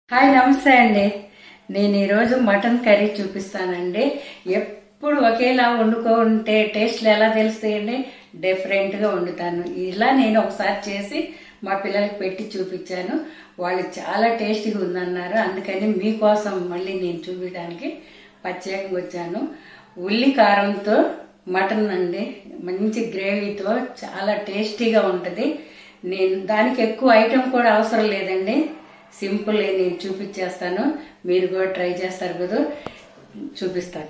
Hi నమస్తే అండి నేను ఈరోజు మటన్ కర్రీ చూపిస్తానండి ఎప్పుడు ఒకేలా వండుకుంటే టేస్ట్లు ఎలా తెలుస్తాయండి డిఫరెంట్గా వండుతాను ఇలా నేను ఒకసారి చేసి మా పిల్లలకి పెట్టి చూపించాను వాళ్ళు చాలా టేస్టీగా ఉందన్నారు అందుకని మీకోసం మళ్ళీ నేను చూపించడానికి ప్రత్యేకంగా వచ్చాను ఉల్లి కారంతో మటన్ అండి మంచి గ్రేవీతో చాలా టేస్టీగా ఉంటుంది నేను దానికి ఎక్కువ ఐటెం కూడా అవసరం లేదండి సింపుల్ నేను చూపించేస్తాను మీరు కూడా ట్రై చేస్తారు కదా చూపిస్తాను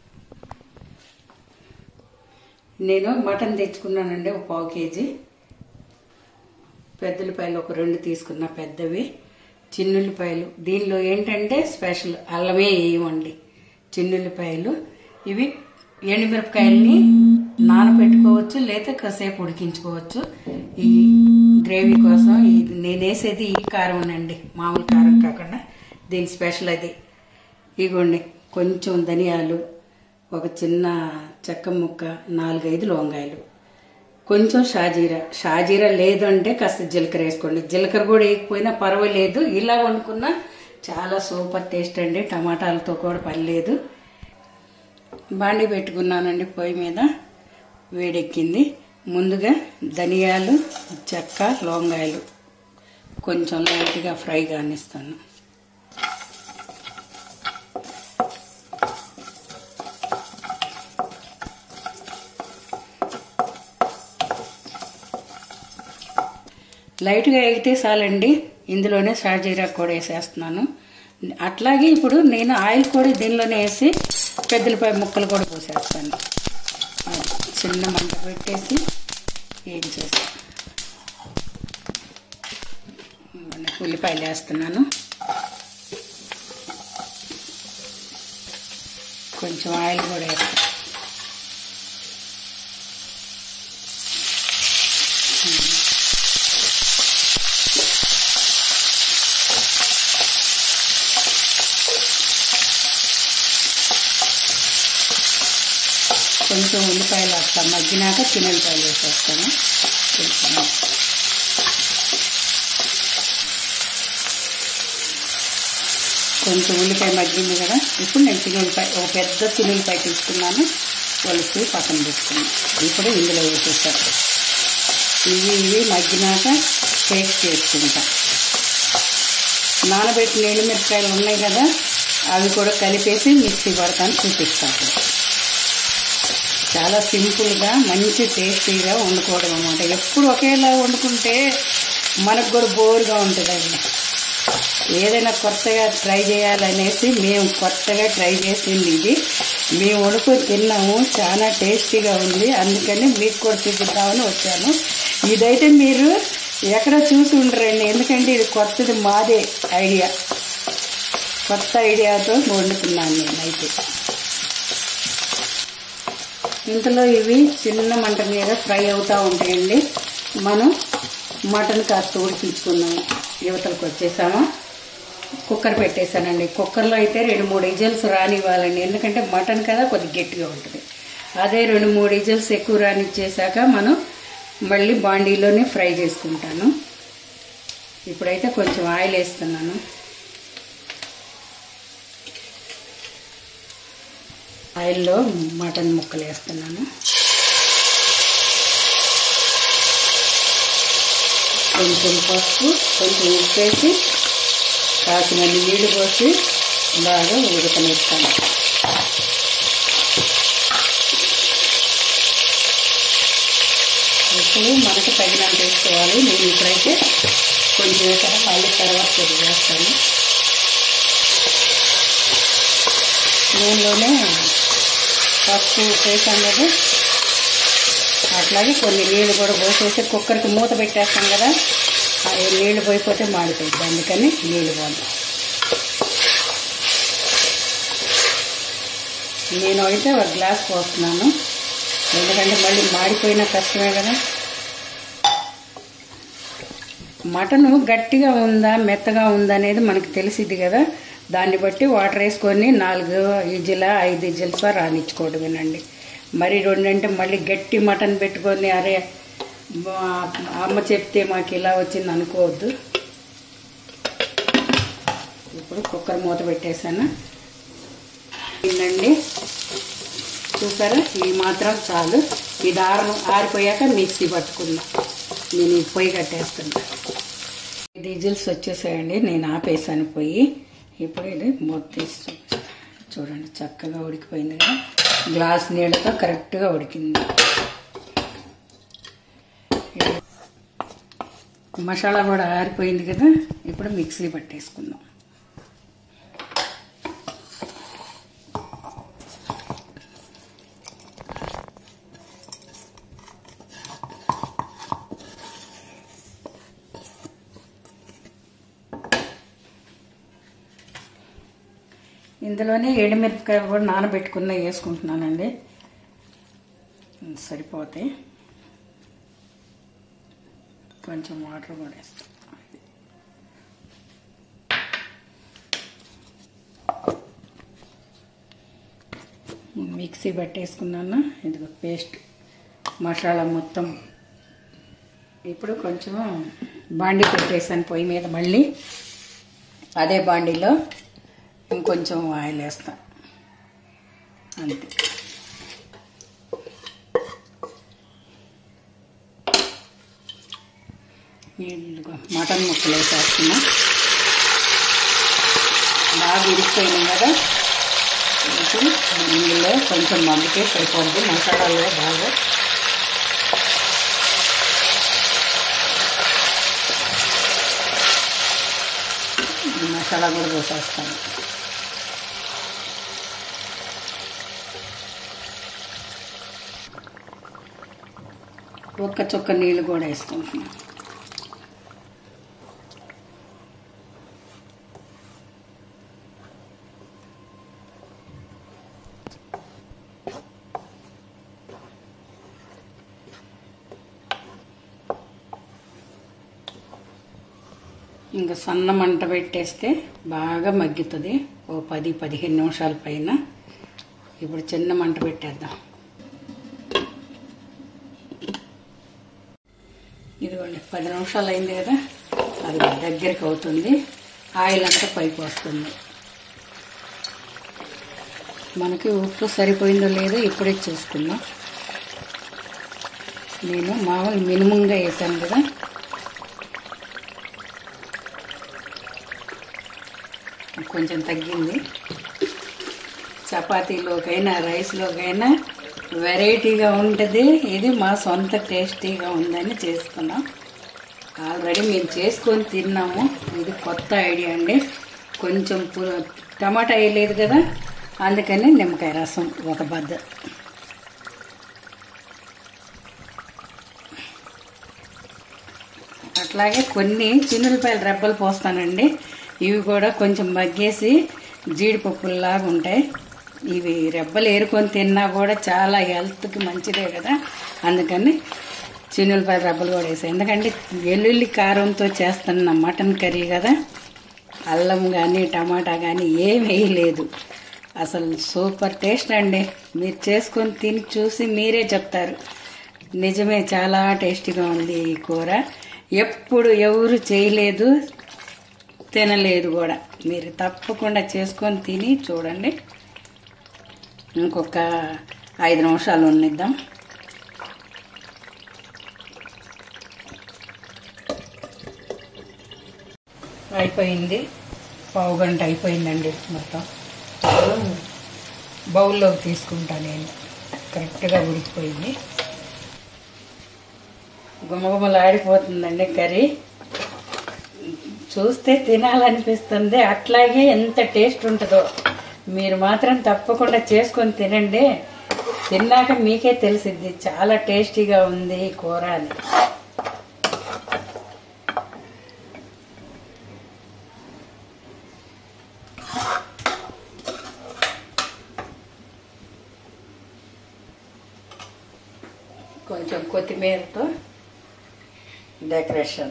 నేను మటన్ తెచ్చుకున్నానండి ఒక పావు కేజీ పెద్దలపాయలు ఒక రెండు తీసుకున్నా పెద్దవి చిన్నుల్లిపాయలు దీనిలో ఏంటంటే స్పెషల్ అల్లమే వేయమండి చిన్నుల్లిపాయలు ఇవి ఎండుమిరపకాయల్ని నానబెట్టుకోవచ్చు లేదా కాసేపు ఉడికించుకోవచ్చు ఈ గ్రేవీ కోసం ఇది నేను వేసేది ఈ కారం అండి మామూలు కారం కాకుండా దీని స్పెషల్ అది ఇగోండి కొంచెం ధనియాలు ఒక చిన్న చెక్క ముక్క నాలుగైదు లవంగాయలు కొంచెం షాజీరా షాజీరా లేదు అంటే కాస్త జీలకర్ర వేసుకోండి జీలకర్ర కూడా వేయకపోయినా పర్వాలేదు ఇలా వండుకున్నా చాలా సూపర్ టేస్ట్ అండి టమాటాలతో కూడా పని లేదు బాండి పెట్టుకున్నానండి పొయ్యి మీద వేడెక్కింది ముందుగా ధనియాలు చెక్క లవంగాయలు కొంచెం లైట్గా ఫ్రై కానిస్తాను లైట్గా ఎగితే చాలండి ఇందులోనే షాజీరా కూడా వేసేస్తున్నాను అట్లాగే ఇప్పుడు నేను ఆయిల్ కూడా దీనిలోనే వేసి పెద్దలపై ముక్కలు కూడా పోసేస్తాను అది చిన్న మంట పెట్టేసి ఏం చేస్తాను ఉల్లిపాయలు వేస్తున్నాను కొంచెం ఆయిల్ కూడా వేస్తాను కొంచెం ఉల్లిపాయలు అట్లా మగ్గినాక చిన్నపాయలు వేసేస్తాను కొంచెం కొంచెం ఉల్లిపాయ మగ్గింది కదా ఇప్పుడు నేను చిన్నులపాయ ఒక పెద్ద చిన్నులపాయ తీసుకున్నాను ఒలిసి పక్కన పెట్టుకున్నాను ఇప్పుడు ఇందులో వేసేస్తాను ఇవి ఇవి మగ్గినాక టేస్ట్ చేసుకుంటా నానబెట్టిన ఎండుమిరపకాయలు ఉన్నాయి కదా అవి కూడా కలిపేసి మిక్సీ పడతాను చూపిస్తాను చాలా సింపుల్గా మంచి టేస్టీగా వండుకోవడం అనమాట ఎప్పుడు ఒకేలా వండుకుంటే మనకు కూడా బోర్గా ఉంటుందండి ఏదైనా కొత్తగా ట్రై చేయాలనేసి మేము కొత్తగా ట్రై చేసింది ఇది మేము వండుకొని తిన్నాము చాలా టేస్టీగా ఉంది అందుకని మీకు కూడా చూపిద్దామని వచ్చాను ఇదైతే మీరు ఎక్కడ చూసి ఉండరండి ఎందుకంటే ఇది కొత్తది మాదే ఐడియా కొత్త ఐడియాతో వండుకున్నాను నేనైతే ఇంతలో ఇవి చిన్న మంట మీద ఫ్రై అవుతూ ఉంటాయండి మనం మటన్ కాస్త ఉడికించుకున్నాము యువతలకు వచ్చేసామా కుక్కర్ పెట్టేశానండి కుక్కర్లో అయితే రెండు మూడు ఇజల్స్ రానివ్వాలండి ఎందుకంటే మటన్ కదా కొద్ది గట్టిగా ఉంటుంది అదే రెండు మూడు ఇజల్స్ ఎక్కువ రానిచ్చేసాక మనం మళ్ళీ బాండీలోనే ఫ్రై చేసుకుంటాను ఇప్పుడైతే కొంచెం ఆయిల్ వేస్తున్నాను ఆయిల్లో మటన్ ముక్కలు వేస్తున్నాను కొంచెం పసుపు కొంచెం ఉప్పు వేసి కాసిన నీళ్లు పోసి బాగా ఉడకనిస్తాను ఇప్పుడు మనకు తగినంత వేసుకోవాలి నేను ఇప్పుడైతే కొంచెం వేసాక మళ్ళీ తర్వాత కొద్ది వేస్తాను నూనెలోనే పసుపు వేసాం కదా అట్లాగే కొన్ని నీళ్ళు కూడా పోసేసి కుక్కర్కి మూత పెట్టేస్తాం కదా అవి నీళ్ళు పోయిపోతే మాడిపోయింది అందుకని నీళ్ళు పోతాం నేను అయితే ఒక గ్లాస్ పోస్తున్నాను ఎందుకంటే మళ్ళీ మాడిపోయినా కష్టమే కదా మటను గట్టిగా ఉందా మెత్తగా ఉందా అనేది మనకు తెలిసిద్ది కదా దాన్ని బట్టి వాటర్ వేసుకొని నాలుగు ఇజిల ఐదు ఇజిల్స్ రానిచ్చుకోవడమేనండి మరి రెండంటే మళ్ళీ గట్టి మటన్ పెట్టుకొని అరే మా అమ్మ చెప్తే మాకు ఇలా వచ్చింది అనుకోవద్దు ఇప్పుడు కుక్కర్ మూత పెట్టేశాను ఏంటండి చూసారా ఇది మాత్రం చాలు ఇది ఆరు ఆరిపోయాక మిక్సీ పట్టుకుందాం నేను ఈ పొయ్యి కట్టేస్తున్నా ఇది విజిల్స్ వచ్చేసాయండి నేను ఆపేసాను పొయ్యి ఇప్పుడు ఇది మూత తీసి చూపిస్తా. చూడండి చక్కగా ఉడికిపోయింది కదా గ్లాస్ నీళ్ళతో కరెక్ట్గా ఉడికింది ఇది మసాలా కూడా ఆరిపోయింది కదా ఇప్పుడు మిక్సీ పట్టేసుకుందాం ఇందులోనే ఎండుమిరపకాయలు కూడా నానబెట్టుకున్న వేసుకుంటున్నానండి సరిపోతాయి కొంచెం వాటర్ కూడా వేస్తాం మిక్సీ పట్టేసుకున్నాను ఇదిగో పేస్ట్ మసాలా మొత్తం ఇప్పుడు కొంచెం బాండి పెట్టేసాను పొయ్యి మీద మళ్ళీ అదే బాండీలో ఇంకొంచెం ఆయిల్ వేస్తా అంతే ఇదిగో మటన్ ముక్కలు వేసేస్తున్నా బాగా ఇరిగిపోయినాయి కదా ఇప్పుడు ఇందులో కొంచెం మగ్గితే సరిపోద్ది మసాలాలో బాగా ఈ మసాలా కూడా పోసేస్తాను ఒక్క చుక్క నీళ్ళు కూడా వేసుకుంటున్నాను ఇంకా సన్న మంట పెట్టేస్తే బాగా మగ్గుతుంది ఓ పది పదిహేను నిమిషాల పైన ఇప్పుడు చిన్న మంట పెట్టేద్దాం ఇదిగోండి పది నిమిషాలు అయింది కదా అది దగ్గరికి అవుతుంది ఆయిల్ అంతా పైకి వస్తుంది మనకి ఉప్పు సరిపోయిందో లేదో ఇప్పుడే చూసుకుందాం నేను మామూలు మినిమంగా వేసాను కదా కొంచెం తగ్గింది చపాతీలోకైనా రైస్లోకైనా వెరైటీగా ఉంటుంది ఇది మా సొంత టేస్టీగా ఉందని చేసుకున్నాం ఆల్రెడీ మేము చేసుకొని తిన్నాము ఇది కొత్త ఐడియా అండి కొంచెం పు- టమాటా వేయలేదు కదా అందుకని నిమ్మకాయ రసం ఒక బద్ద అట్లాగే కొన్ని చిన్నులపాయల రెబ్బలు పోస్తానండి ఇవి కూడా కొంచెం మగ్గేసి జీడిపప్పుల్లాగా ఉంటాయి ఇవి రెబ్బలు ఏరుకొని తిన్నా కూడా చాలా హెల్త్కి మంచిదే కదా అందుకని చిన్నులపాయల రెబ్బలు కూడా వేసాయి ఎందుకంటే వెల్లుల్లి కారంతో చేస్తున్న మటన్ కర్రీ కదా అల్లం కానీ టమాటా కానీ ఏం వేయలేదు అసలు సూపర్ టేస్ట్ అండి మీరు చేసుకొని తిని చూసి మీరే చెప్తారు నిజమే చాలా టేస్టీగా ఉంది ఈ కూర ఎప్పుడు ఎవరు చేయలేదు తినలేదు కూడా మీరు తప్పకుండా చేసుకొని తిని చూడండి ఇంకొక ఐదు నిమిషాలు ఉన్నిద్దాం అయిపోయింది పావు గంట అయిపోయిందండి మొత్తం ఇప్పుడు బౌల్లోకి తీసుకుంటా నేను కరెక్ట్గా ఉడికిపోయింది గుమగుమలు ఆడిపోతుందండి కర్రీ చూస్తే తినాలనిపిస్తుంది అట్లాగే ఎంత టేస్ట్ ఉంటుందో మీరు మాత్రం తప్పకుండా చేసుకొని తినండి తిన్నాక మీకే తెలిసిద్ది చాలా టేస్టీగా ఉంది ఈ కూర అని కొంచెం కొత్తిమీరతో డెకరేషన్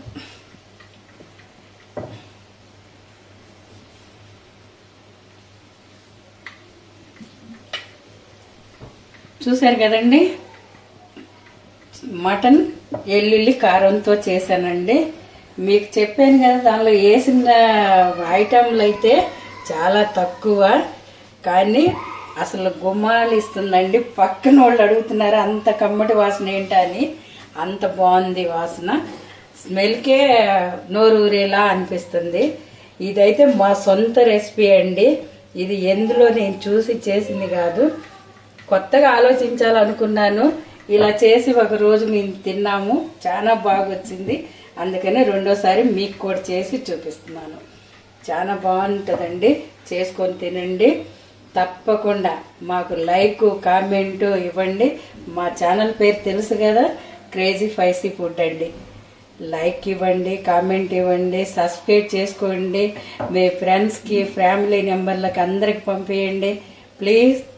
చూశారు కదండి మటన్ ఎల్లుల్లి కారంతో చేశానండి మీకు చెప్పాను కదా దానిలో వేసిన ఐటమ్లు అయితే చాలా తక్కువ కానీ అసలు గుమ్మాలు ఇస్తుందండి పక్కన వాళ్ళు అడుగుతున్నారు అంత కమ్మటి వాసన ఏంటా అని అంత బాగుంది వాసన స్మెల్కే నోరు ఊరేలా అనిపిస్తుంది ఇదైతే మా సొంత రెసిపీ అండి ఇది ఎందులో నేను చూసి చేసింది కాదు కొత్తగా ఆలోచించాలనుకున్నాను ఇలా చేసి ఒక రోజు మేము తిన్నాము చాలా బాగా వచ్చింది అందుకని రెండోసారి మీకు కూడా చేసి చూపిస్తున్నాను చాలా బాగుంటుందండి చేసుకొని తినండి తప్పకుండా మాకు లైక్ కామెంట్ ఇవ్వండి మా ఛానల్ పేరు తెలుసు కదా క్రేజీ ఫైసీ ఫుడ్ అండి లైక్ ఇవ్వండి కామెంట్ ఇవ్వండి సబ్స్క్రైబ్ చేసుకోండి మీ ఫ్రెండ్స్కి ఫ్యామిలీ మెంబర్లకి అందరికి పంపించండి ప్లీజ్